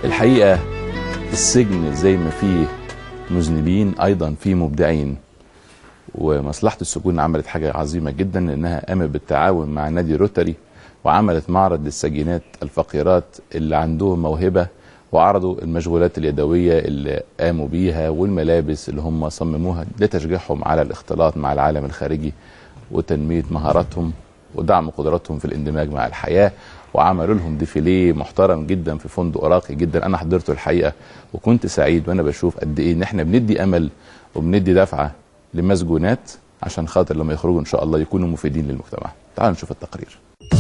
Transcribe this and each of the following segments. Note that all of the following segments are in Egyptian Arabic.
الحقيقة السجن زي ما فيه مذنبين أيضا فيه مبدعين ومصلحة السجون عملت حاجة عظيمة جدا إنها قامت بالتعاون مع نادي روتري وعملت معرض للسجينات الفقيرات اللي عندهم موهبة وعرضوا المشغولات اليدوية اللي قاموا بيها والملابس اللي هم صمموها لتشجيعهم على الاختلاط مع العالم الخارجي وتنمية مهاراتهم ودعم قدراتهم في الاندماج مع الحياة وعملوا لهم ديفيليه محترم جدا في فندق راقي جدا انا حضرته الحقيقه وكنت سعيد وانا بشوف قد ايه ان احنا بندي امل وبندي دفعه لمسجونات عشان خاطر لما يخرجوا ان شاء الله يكونوا مفيدين للمجتمع تعالوا نشوف التقرير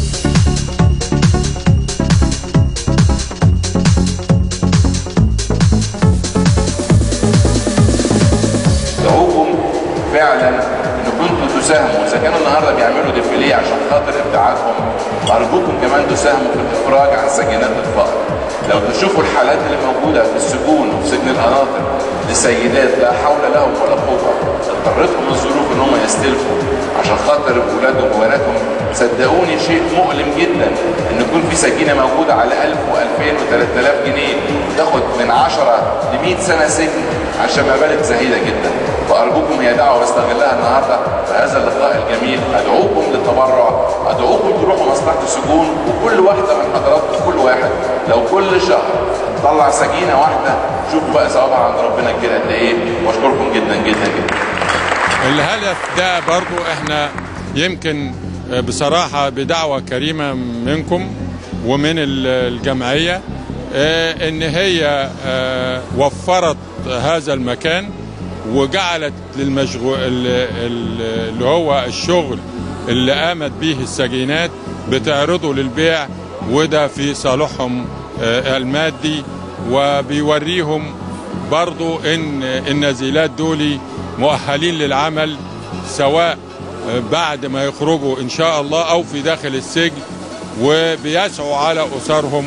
دعوكم فعلا ان كنتوا تساهموا اذا كانوا النهارده بيعملوا ديفيليه عشان خاطر ابداعاتهم ارجوكم كمان تساهموا في الافراج عن سجينات الفقر لو تشوفوا الحالات اللي موجوده في السجون وفي سجن القناطر لسيدات لا حول لهم ولا قوه اضطرتهم الظروف ان هم يستلفوا عشان خاطر اولادهم وبناتهم صدقوني شيء مؤلم جدا ان يكون في سجينه موجوده على 1000 و2000 و3000 جنيه وتاخد من 10 ل 100 سنه سجن عشان مبالغ زهيده جدا فارجوكم هي دعوه بستغلها النهارده في هذا اللقاء الجميل ادعوكم للتبرع ادعوكم تروحوا مصلحه السجون وكل واحده من حضراتكم كل واحد لو كل شهر طلع سجينه واحده شوفوا بقى ثوابها عند ربنا كده قد ايه واشكركم جدا جدا جدا الهدف ده برضو احنا يمكن بصراحة بدعوة كريمة منكم ومن الجمعية اه ان هي اه وفرت هذا المكان وجعلت للمشغول اللي هو الشغل اللي قامت به السجينات بتعرضه للبيع وده في صالحهم اه المادي وبيوريهم برضو ان النزيلات دول مؤهلين للعمل سواء بعد ما يخرجوا ان شاء الله او في داخل السجن وبيسعوا على اسرهم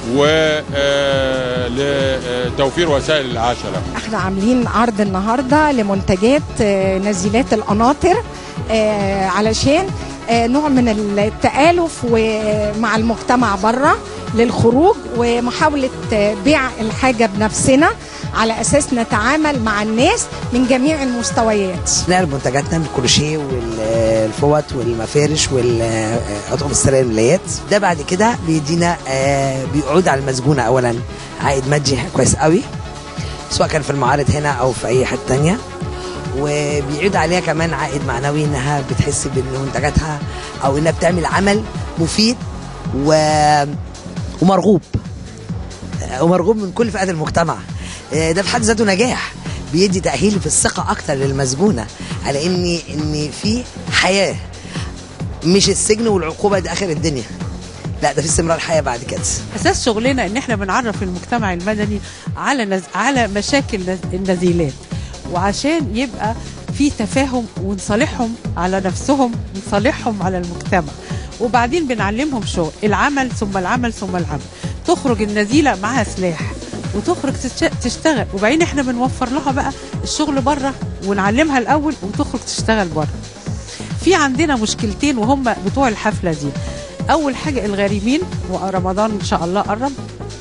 ولتوفير وسائل العيش لهم. احنا عاملين عرض النهارده لمنتجات نزيلات القناطر علشان نوع من التآلف مع المجتمع بره للخروج ومحاولة بيع الحاجة بنفسنا على اساس نتعامل مع الناس من جميع المستويات نعرض منتجاتنا من الكروشيه والفوط والمفارش واطقم السلالميات ده بعد كده بيدينا بيعود على المسجونه اولا عائد مادي كويس قوي سواء كان في المعارض هنا او في اي حته تانية وبيعود عليها كمان عائد معنوي انها بتحس بان منتجاتها او انها بتعمل عمل مفيد و... ومرغوب ومرغوب من كل فئات المجتمع ده في حد ذاته نجاح بيدي تأهيل في الثقة أكتر للمسجونة على إن إن في حياة مش السجن والعقوبة دي آخر الدنيا لا ده في استمرار حياة بعد كده أساس شغلنا إن إحنا بنعرف المجتمع المدني على نز... على مشاكل النزيلات وعشان يبقى في تفاهم ونصالحهم على نفسهم ونصالحهم على المجتمع وبعدين بنعلمهم شغل العمل ثم العمل ثم العمل تخرج النزيلة معها سلاح وتخرج تشتغل وبعدين احنا بنوفر لها بقى الشغل بره ونعلمها الاول وتخرج تشتغل بره في عندنا مشكلتين وهم بتوع الحفله دي اول حاجه الغارمين ورمضان ان شاء الله قرب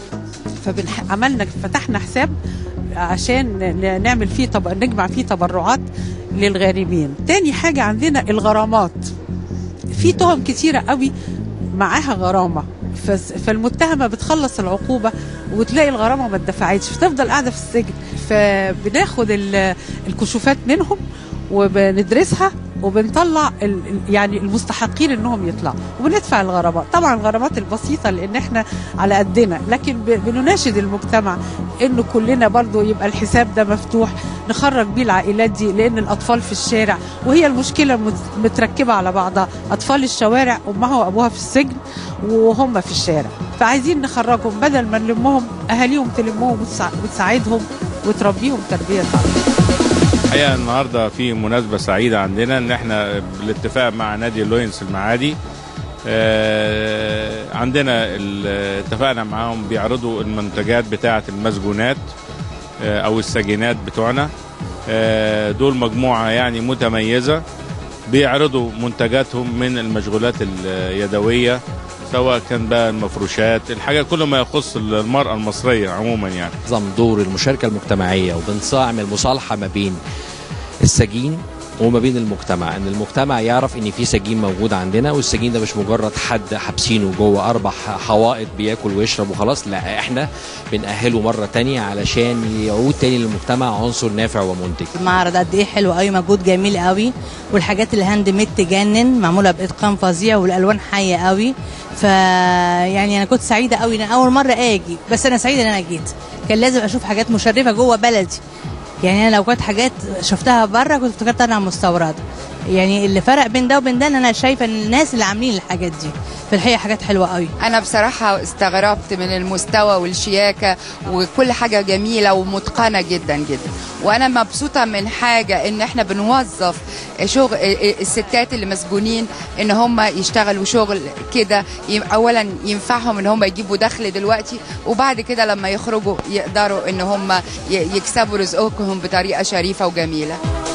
فعملنا فتحنا حساب عشان نعمل فيه طب... نجمع فيه تبرعات للغارمين تاني حاجه عندنا الغرامات في تهم كتيره قوي معاها غرامه فالمتهمه بتخلص العقوبه وتلاقي الغرامه ما اتدفعتش فتفضل قاعده في السجن فبناخد الكشوفات منهم وبندرسها وبنطلع يعني المستحقين انهم يطلعوا وبندفع الغرامات طبعا الغرامات البسيطه لان احنا على قدنا لكن بنناشد المجتمع انه كلنا برضو يبقى الحساب ده مفتوح نخرج بيه العائلات دي لان الاطفال في الشارع وهي المشكله متركبه على بعضها اطفال الشوارع امها وابوها في السجن وهم في الشارع فعايزين نخرجهم بدل ما نلمهم اهاليهم تلمهم وتساعدهم وتربيهم تربيه صالحه الحقيقه النهارده في مناسبه سعيده عندنا ان احنا بالاتفاق مع نادي اللوينس المعادي آه عندنا اتفقنا معاهم بيعرضوا المنتجات بتاعه المسجونات آه او السجينات بتوعنا آه دول مجموعه يعني متميزه بيعرضوا منتجاتهم من المشغولات اليدويه سواء كان بقى المفروشات الحاجة كل ما يخص المرأة المصرية عموما يعني نظام دور المشاركة المجتمعية وبنعمل مصالحة ما بين السجين وما بين المجتمع ان المجتمع يعرف ان في سجين موجود عندنا والسجين ده مش مجرد حد حابسينه جوه اربع حوائط بياكل ويشرب وخلاص لا احنا بنأهله مرة تانية علشان يعود تاني للمجتمع عنصر نافع ومنتج المعرض قد ايه حلو قوي مجهود جميل قوي والحاجات الهاند ميد تجنن معموله باتقان فظيع والالوان حيه قوي ف يعني انا كنت سعيده قوي ان اول مره اجي بس انا سعيده ان انا جيت كان لازم اشوف حاجات مشرفه جوه بلدي يعني انا لو كانت حاجات شفتها بره كنت افتكرت انها مستورده يعني اللي فرق بين ده وبين ده ان انا شايفه ان الناس اللي عاملين الحاجات دي في الحقيقه حاجات حلوه قوي انا بصراحه استغربت من المستوى والشياكه وكل حاجه جميله ومتقنه جدا جدا وانا مبسوطه من حاجه ان احنا بنوظف شغل الستات اللي مسجونين ان هم يشتغلوا شغل كده اولا ينفعهم ان هم يجيبوا دخل دلوقتي وبعد كده لما يخرجوا يقدروا ان هم يكسبوا رزقهم بطريقه شريفه وجميله